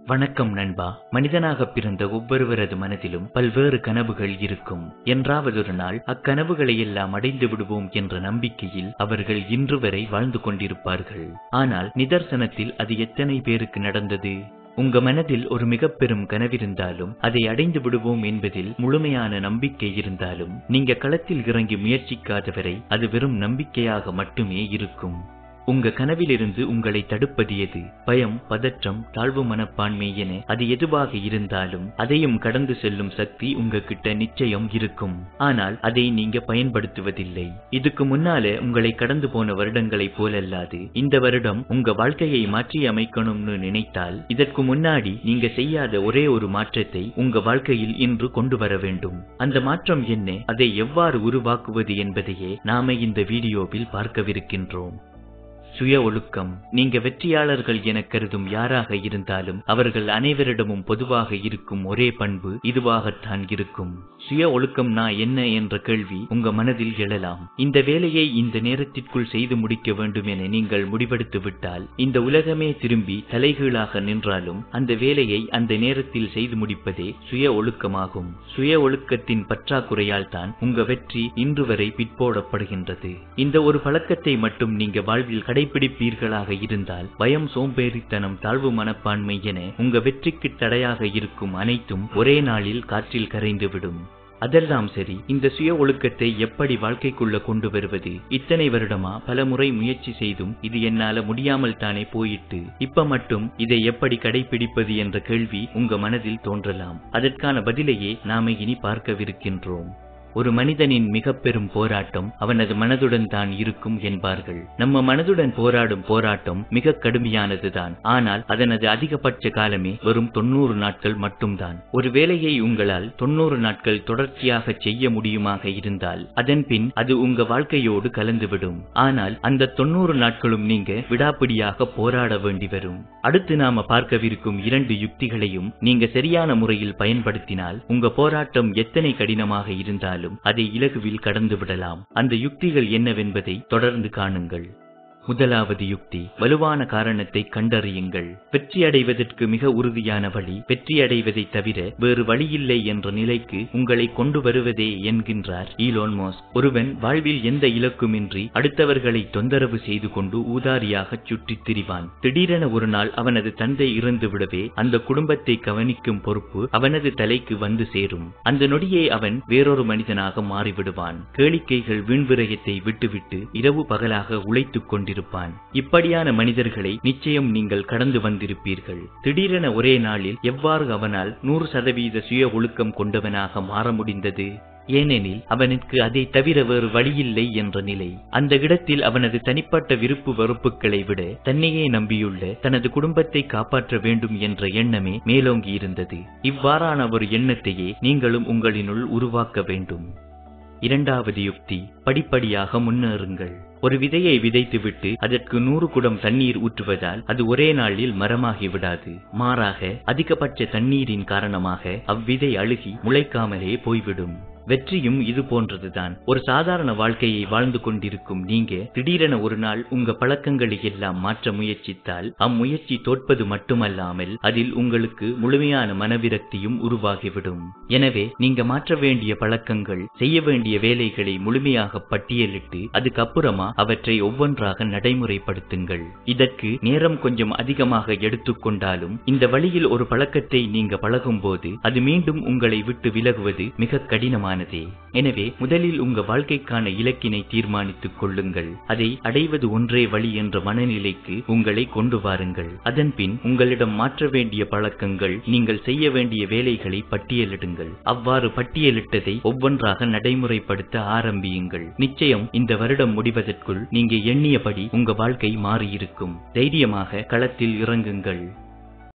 வணக்கம் நண்பா மனிதனாக பிறந்த ஒவ்வொருவரது மனதிலும் பல்வேறு கனவுகள் இருக்கும் என்றாவதொரு நாள் அக்கனவுகளை எல்லாம் அடைந்து விடுவோம் என்ற நம்பிக்கையில் அவர்கள் இன்று வரை வாழ்ந்து கொண்டிருப்பார்கள் ஆனால் நிதர்சனத்தில் அது எத்தனை பேருக்கு நடந்தது உங்க மனதில் ஒரு மிக பெரும் கனவிருந்தாலும் அதை அடைந்து விடுவோம் என்பதில் முழுமையான நம்பிக்கை இருந்தாலும் நீங்க களத்தில் இறங்கி முயற்சிக்காதவரை அது வெறும் நம்பிக்கையாக மட்டுமே இருக்கும் உங்க கனவிலிருந்து உங்களை தடுப்பது எது பயம் பதற்றம் தாழ்வு மனப்பான்மை என அது எதுவாக இருந்தாலும் அதையும் கடந்து செல்லும் சக்தி உங்ககிட்ட நிச்சயம் இருக்கும் ஆனால் அதை நீங்க பயன்படுத்துவதில்லை இதுக்கு முன்னால உங்களை கடந்து போன வருடங்களைப் போலல்லாது இந்த வருடம் உங்க வாழ்க்கையை மாற்றி அமைக்கணும்னு நினைத்தால் இதற்கு முன்னாடி நீங்க செய்யாத ஒரே ஒரு மாற்றத்தை உங்க வாழ்க்கையில் இன்று கொண்டு வர வேண்டும் அந்த மாற்றம் என்ன அதை எவ்வாறு உருவாக்குவது என்பதையே நாம இந்த வீடியோவில் பார்க்கவிருக்கின்றோம் சுய ஒழுக்கம் நீங்க வெற்றியாளர்கள் என கருதும் யாராக இருந்தாலும் அவர்கள் அனைவரிடமும் பொதுவாக இருக்கும் ஒரே பண்பு இதுவாகத்தான் இருக்கும் சுய ஒழுக்கம்னா என்ன என்ற கேள்வி உங்க மனதில் எழலாம் இந்த வேலையை இந்த நேரத்திற்குள் செய்து முடிக்க வேண்டும் என நீங்கள் முடிவெடுத்து விட்டால் இந்த உலகமே திரும்பி தலைகீழாக நின்றாலும் அந்த வேலையை அந்த நேரத்தில் செய்து முடிப்பதே சுய ஒழுக்கமாகும் சுய ஒழுக்கத்தின் பற்றாக்குறையால் தான் உங்க வெற்றி இன்று வரை பிற்போடப்படுகின்றது இந்த ஒரு பழக்கத்தை மட்டும் நீங்க வாழ்வில் கடைபிடிப்பீர்களாக இருந்தால் பயம் சோம்பேறித்தனம் தாழ்வு மனப்பான்மை என உங்க வெற்றிக்கு தடையாக இருக்கும் அனைத்தும் ஒரே நாளில் காற்றில் கரைந்துவிடும் அதெல்லாம் சரி இந்த சுய ஒழுக்கத்தை எப்படி வாழ்க்கைக்குள்ள கொண்டு வருவது இத்தனை வருடமா பல முறை முயற்சி செய்தும் இது என்னால முடியாமல் தானே போயிட்டு இப்ப மட்டும் இதை எப்படி கடைபிடிப்பது என்ற கேள்வி உங்க மனதில் தோன்றலாம் அதற்கான பதிலையே நாம இனி பார்க்கவிருக்கின்றோம் ஒரு மனிதனின் மிக பெரும் போராட்டம் அவனது மனதுடன் தான் இருக்கும் என்பார்கள் நம்ம மனதுடன் போராடும் போராட்டம் மிக கடுமையானதுதான் ஆனால் அதனது அதிகபட்ச காலமே வெறும் தொண்ணூறு நாட்கள் மட்டும்தான் ஒரு வேலையை உங்களால் தொண்ணூறு நாட்கள் தொடர்ச்சியாக செய்ய முடியுமாக இருந்தால் அதன் பின் அது உங்க வாழ்க்கையோடு கலந்துவிடும் ஆனால் அந்த தொண்ணூறு நாட்களும் நீங்க விடாப்பிடியாக போராட வேண்டி வரும் அடுத்து நாம பார்க்கவிருக்கும் இரண்டு யுக்திகளையும் நீங்க சரியான முறையில் பயன்படுத்தினால் உங்க போராட்டம் எத்தனை கடினமாக இருந்தாலும் இருந்தாலும் அதை இலகுவில் கடந்து விடலாம் அந்த யுக்திகள் என்னவென்பதை தொடர்ந்து காணுங்கள் முதலாவது யுக்தி வலுவான காரணத்தை கண்டறியுங்கள் வெற்றி அடைவதற்கு மிக உறுதியான வழி வெற்றி அடைவதை தவிர வேறு வழியில்லை என்ற நிலைக்கு உங்களை கொண்டு வருவதே என்கின்றார் ஈலோன் மோஸ் ஒருவன் வாழ்வில் எந்த இலக்குமின்றி அடுத்தவர்களை தொந்தரவு செய்து கொண்டு ஊதாரியாக சுற்றித் திரிவான் திடீரென ஒரு நாள் அவனது தந்தை இறந்து விடவே அந்த குடும்பத்தை கவனிக்கும் பொறுப்பு அவனது தலைக்கு வந்து சேரும் அந்த நொடியே அவன் வேறொரு மனிதனாக மாறிவிடுவான் கேளிக்கைகள் வீண்விரயத்தை விட்டுவிட்டு இரவு பகலாக உழைத்துக் கொண்டு கொண்டிருப்பான் இப்படியான மனிதர்களை நிச்சயம் நீங்கள் கடந்து வந்திருப்பீர்கள் திடீரென ஒரே நாளில் எவ்வாறு அவனால் நூறு சதவீத சுய ஒழுக்கம் கொண்டவனாக மாற முடிந்தது ஏனெனில் அவனுக்கு அதை தவிர வேறு வழியில்லை என்ற நிலை அந்த இடத்தில் அவனது தனிப்பட்ட விருப்பு வெறுப்புகளை விட தன்னையே நம்பியுள்ள தனது குடும்பத்தை காப்பாற்ற வேண்டும் என்ற எண்ணமே மேலோங்கி இருந்தது இவ்வாறான ஒரு எண்ணத்தையே நீங்களும் உங்களினுள் உருவாக்க வேண்டும் இரண்டாவது யுக்தி படிப்படியாக முன்னேறுங்கள் ஒரு விதையை விதைத்துவிட்டு அதற்கு நூறு குடம் தண்ணீர் ஊற்றுவதால் அது ஒரே நாளில் மரமாகி விடாது மாறாக அதிகபட்ச தண்ணீரின் காரணமாக அவ்விதை அழுகி முளைக்காமலே போய்விடும் வெற்றியும் இது போன்றதுதான் ஒரு சாதாரண வாழ்க்கையை வாழ்ந்து கொண்டிருக்கும் நீங்க திடீரென ஒரு நாள் உங்க பழக்கங்களை எல்லாம் மாற்ற முயற்சித்தால் அம்முயற்சி தோற்பது மட்டுமல்லாமல் அதில் உங்களுக்கு முழுமையான மனவிரக்தியும் உருவாகிவிடும் எனவே நீங்க மாற்ற வேண்டிய பழக்கங்கள் செய்ய வேண்டிய வேலைகளை முழுமையாக பட்டியலிட்டு அதுக்கப்புறமா அவற்றை ஒவ்வொன்றாக நடைமுறைப்படுத்துங்கள் இதற்கு நேரம் கொஞ்சம் அதிகமாக எடுத்துக்கொண்டாலும் இந்த வழியில் ஒரு பழக்கத்தை நீங்க பழகும் போது அது மீண்டும் உங்களை விட்டு விலகுவது மிக கடினமான முக்கியமானதே எனவே முதலில் உங்க வாழ்க்கைக்கான இலக்கினை தீர்மானித்துக் கொள்ளுங்கள் அதை அடைவது ஒன்றே வழி என்ற மனநிலைக்கு உங்களை கொண்டு வாருங்கள் அதன் பின் உங்களிடம் மாற்ற வேண்டிய பழக்கங்கள் நீங்கள் செய்ய வேண்டிய வேலைகளை பட்டியலிடுங்கள் அவ்வாறு பட்டியலிட்டதை ஒவ்வொன்றாக நடைமுறைப்படுத்த ஆரம்பியுங்கள் நிச்சயம் இந்த வருடம் முடிவதற்குள் நீங்க எண்ணியபடி உங்க வாழ்க்கை மாறியிருக்கும் தைரியமாக களத்தில் இறங்குங்கள்